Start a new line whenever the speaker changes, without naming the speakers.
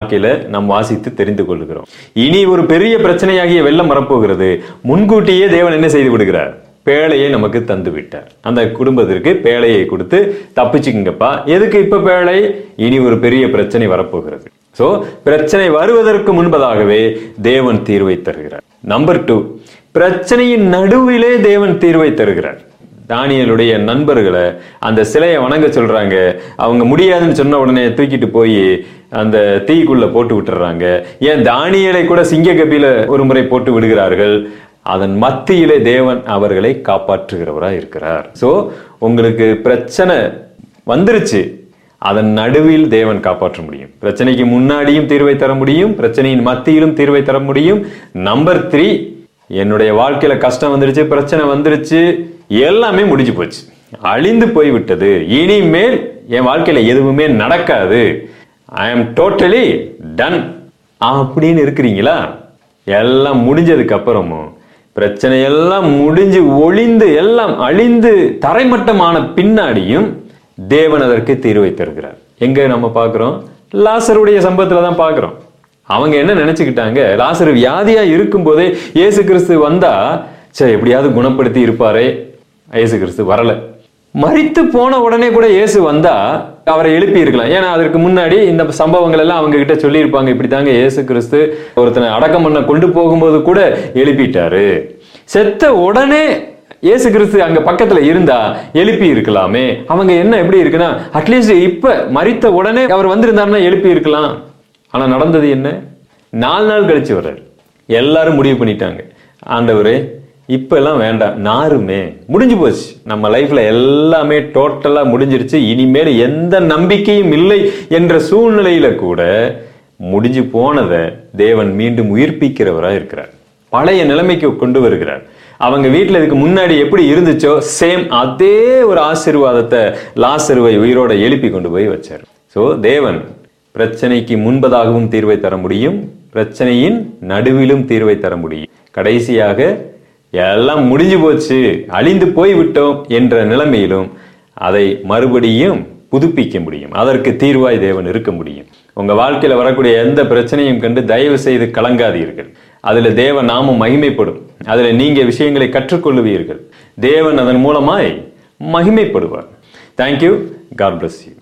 வாழ்க்கையில நாம் வாசித்து தெரிந்து கொள்கிறோம் இனி ஒரு பெரிய பிரச்சனையாகிய வெள்ளம் வரப்போகிறது முன்கூட்டியே தேவன் என்ன செய்து விடுகிறார் பேழையை நமக்கு தந்து விட்டார் அந்த குடும்பத்திற்கு பேழையை கொடுத்து தப்பிச்சுக்குங்கப்பா எதுக்கு இப்ப பேழை இனி ஒரு பெரிய பிரச்சனை வரப்போகிறது சோ பிரச்சனை வருவதற்கு முன்பதாகவே தேவன் தீர்வை தருகிறார் நம்பர் டூ பிரச்சனையின் நடுவிலே தேவன் தீர்வை தருகிறார் தானியலுடைய நண்பர்களை அந்த சிலையை வணங்க சொல்றாங்க அவங்க முடியாதுன்னு சொன்ன உடனே தூக்கிட்டு போய் அந்த தீக்குள்ள போட்டு விட்டுறாங்க ஏன் தானியலை கூட சிங்க கபில ஒரு முறை போட்டு விடுகிறார்கள் அதன் மத்தியிலே தேவன் அவர்களை காப்பாற்றுகிறவராய் இருக்கிறார் சோ உங்களுக்கு பிரச்சனை வந்துருச்சு அதன் நடுவில் தேவன் காப்பாற்ற முடியும் பிரச்சனைக்கு முன்னாடியும் தீர்வை தர முடியும் பிரச்சனையின் மத்தியிலும் தீர்வை தர முடியும் நம்பர் த்ரீ என்னுடைய வாழ்க்கையில கஷ்டம் வந்துருச்சு பிரச்சனை வந்துருச்சு எல்லாமே முடிஞ்சு போச்சு அழிந்து போய் விட்டது இனிமேல் என் வாழ்க்கையில எதுவுமே நடக்காது ஐ அம் டோட்டலி டன் அப்படின்னு இருக்கிறீங்களா எல்லாம் முடிஞ்சதுக்கு அப்புறமும் பிரச்சனை எல்லாம் முடிஞ்சு ஒளிந்து எல்லாம் அழிந்து தரைமட்டமான பின்னாடியும் தேவன் அதற்கு தீர்வை தருகிறார் எங்க நம்ம பார்க்கிறோம் லாசருடைய சம்பவத்துல தான் பார்க்கிறோம் அவங்க என்ன நினைச்சுக்கிட்டாங்க லாசரு வியாதியா இருக்கும்போதே இயேசு கிறிஸ்து வந்தா சே எப்படியாவது குணப்படுத்தி இருப்பாரே இயேசு கிறிஸ்து வரல மரித்து போன உடனே கூட இயேசு வந்தா அவரை எழுப்பி இருக்கலாம் ஏன்னா அதற்கு முன்னாடி இந்த சம்பவங்கள் எல்லாம் அவங்க கிட்ட சொல்லியிருப்பாங்க இப்படித்தாங்க இயேசு கிறிஸ்து ஒருத்தனை அடக்கம் பண்ண கொண்டு போகும்போது கூட எழுப்பிட்டாரு செத்த உடனே இயேசு கிறிஸ்து அங்க பக்கத்துல இருந்தா எழுப்பி இருக்கலாமே அவங்க என்ன எப்படி இருக்குன்னா அட்லீஸ்ட் இப்ப மரித்த உடனே அவர் வந்திருந்தாருன்னா எழுப்பி இருக்கலாம் ஆனா நடந்தது என்ன நாலு நாள் கழிச்சு வர்றாரு எல்லாரும் முடிவு பண்ணிட்டாங்க ஆண்டவரே இப்ப எல்லாம் வேண்டாம் நாருமே முடிஞ்சு போச்சு நம்ம லைஃப்ல எல்லாமே டோட்டலா முடிஞ்சிருச்சு இனிமேல் எந்த நம்பிக்கையும் இல்லை என்ற சூழ்நிலையில கூட முடிஞ்சு போனதை தேவன் மீண்டும் உயிர்ப்பிக்கிறவரா இருக்கிறார் பழைய நிலைமைக்கு கொண்டு வருகிறார் அவங்க வீட்டுல இதுக்கு முன்னாடி எப்படி இருந்துச்சோ சேம் அதே ஒரு ஆசீர்வாதத்தை லாசருவை உயிரோட எழுப்பி கொண்டு போய் வச்சார் சோ தேவன் பிரச்சனைக்கு முன்பதாகவும் தீர்வை தர முடியும் பிரச்சனையின் நடுவிலும் தீர்வை தர முடியும் கடைசியாக எல்லாம் முடிஞ்சு போச்சு அழிந்து போய் விட்டோம் என்ற நிலைமையிலும் அதை மறுபடியும் புதுப்பிக்க முடியும் அதற்கு தீர்வாய் தேவன் இருக்க முடியும் உங்க வாழ்க்கையில வரக்கூடிய எந்த பிரச்சனையும் கண்டு தயவு செய்து கலங்காதீர்கள் அதுல தேவ நாமம் மகிமைப்படும் அதுல நீங்க விஷயங்களை கற்றுக்கொள்ளுவீர்கள் தேவன் அதன் மூலமாய் மகிமைப்படுவார் தேங்க்யூ காட் bless you